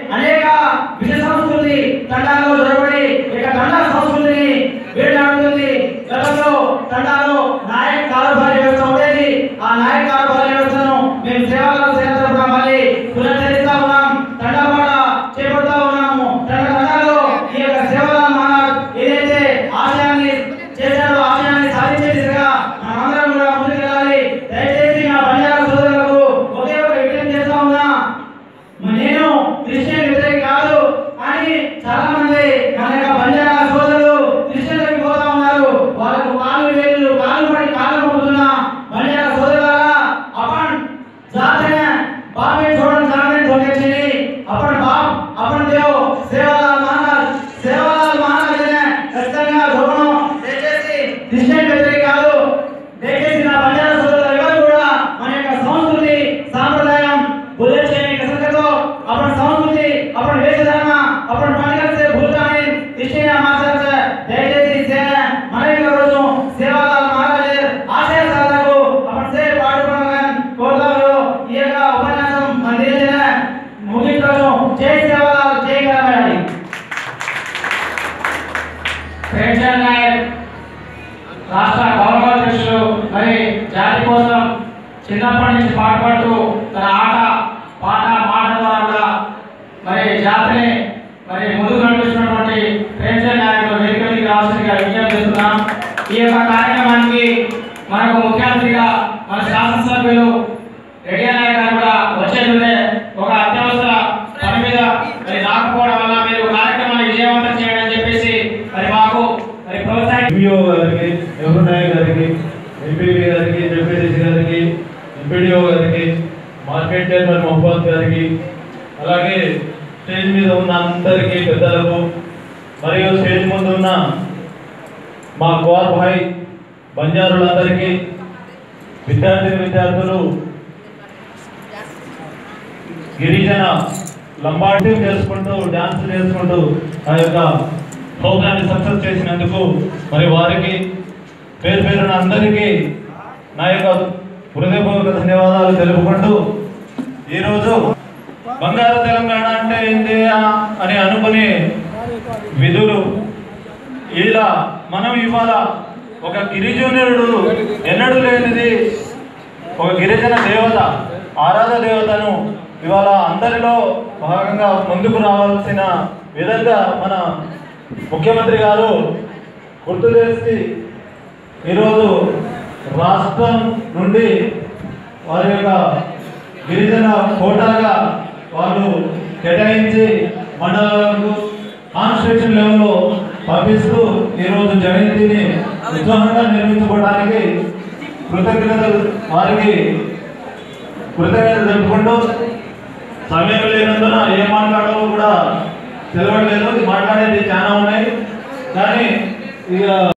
అనేక విషయ సంస్కృతి తండాలో జరగబడి ఇక తండా సంస్కృతిని వేటాడుతుంది గతంలో తండాలో నాయక కారోబారి వ్యవస్థ ఉండేది ఆ నాయక కారోబారి వ్యవస్థను మేము సేవలు సేవలు మళ్ళీ పునరుద్ధరిస్తా ఉన్నాం తండాపాట చేపడతా ఉన్నాము తండ తండాలో ఈ యొక్క సేవల మహారాజ్ ఏదైతే ఆశయాన్ని చేశాడో ఆశయాన్ని సాధించే దిశగా మనమందరం కూడా ముందుకెళ్ళాలి దయచేసి నా బంజారా సోదరులకు ఒకే ఒక విజ్ఞప్తి చేస్తా ఉన్నా మరి నేను క్రిస్టియన్ వ్యతిరేక కాదు కానీ చాలా మంది మన యొక్క బంజారా సోదరులు క్రిస్టియన్లకి పోతా ఉన్నారు వాళ్ళకు కాలు వేలు కాలు పడి కాలు మొక్కుతున్న బంజారా సోదరులారా अपन जाते हैं बाप में छोड़न जाने धोखे चली अपन बाप अपन देव सेवालाल महाराज सेवालाल महाराज ने ఖచ్చితంగా ధోరణం దయచేసి క్రిస్టియన్ వ్యతిరేక కాదు దయచేసి నా బంజారా సోదరులు ఎవరు కూడా మన యొక్క సంస్కృతి సాంప్రదాయం भूले चाहिए कसम कर दो अपन संस्कृति अपन वेशधारण अपन पंडित से भूलता नहीं इसलिए हमारे से దయచేసి సేన మన యొక్క రోజు సేవాలాల్ మహారాజ్ ఆశయ సాధనకు अपन से పాడుకోవాలని కోరుతాము ఈ యొక్క ఉపన్యాసం అందించిన ముగించడం జై సేవాలాల్ జై గణపతి ప్రేమ్చంద్ నాయక్ రాష్ట్ర గౌరవాధ్యక్షులు మరి జాతి కోసం చిన్నప్పటి నుంచి పాటుపడుతూ తన ఆట పాట మాట ద్వారా కూడా మరి జాతిని మరి ముందుకు నడిపిస్తున్నటువంటి ప్రేమ్చంద్ నాయకులు వేదికలకి రావాల్సిందిగా విజ్ఞప్తి చేస్తున్నాం ఈ యొక్క కార్యక్రమానికి మనకు ముఖ్య అతిథిగా మన శాసనసభ్యులు రెడ్డి నాయక్ గారు కూడా వచ్చేది ఒక అత్యవసర పని మీద మరి రాకపోవడం వల్ల మీరు కార్యక్రమాన్ని విజయవంతం చేయండి అని చెప్పేసి మరి మాకు మరి ప్రోత్సహి ఎంఈఓ గారికి నెహ్రూ నాయక్ గారికి ఎంపీపీ గారికి జెడ్పీటీసీ గారికి ఎంపీడీఓ గారికి మార్కెట్ చైర్మన్ మొహమ్మద్ గారికి అలాగే స్టేజ్ మీద ఉన్న అందరికీ పెద్దలకు మరియు స్టేజ్ ముందు ఉన్న మా గోర్ భాయ్ బంజారులందరికీ విద్యార్థి విద్యార్థులు గిరిజన లంబాటి చేసుకుంటూ డాన్స్ చేసుకుంటూ ఆ యొక్క ప్రోగ్రాన్ని సక్సెస్ చేసినందుకు మరి వారికి పేరు పేరున అందరికీ నా యొక్క హృదయపూర్వక ధన్యవాదాలు తెలుపుకుంటూ ఈరోజు బంగారు తెలంగాణ అంటే ఏంటి అని అనుకుని విధులు ఇలా మనం ఇవాళ ఒక గిరిజనుడు ఎన్నడూ లేనిది ఒక గిరిజన దేవత ఆరాధ దేవతను ఇవాళ అందరిలో భాగంగా ముందుకు రావాల్సిన విధంగా మన ముఖ్యమంత్రి గారు గుర్తు చేసి ఈరోజు రాష్ట్రం నుండి వారి యొక్క గిరిజన కోటాగా వాళ్ళు కేటాయించి మండలాలకు కాన్స్టిట్యూషన్ లెవెల్లో పంపిస్తూ ఈరోజు జయంతిని ఉత్సాహంగా నిర్మించుకోవడానికి కృతజ్ఞతలు వారికి కృతజ్ఞతలు తెలుపుకుంటూ సమయం లేనందున ఏం మాట్లాడాలో కూడా తెలియట్లేదు మాట్లాడేది చాలా ఉన్నాయి కానీ ఇక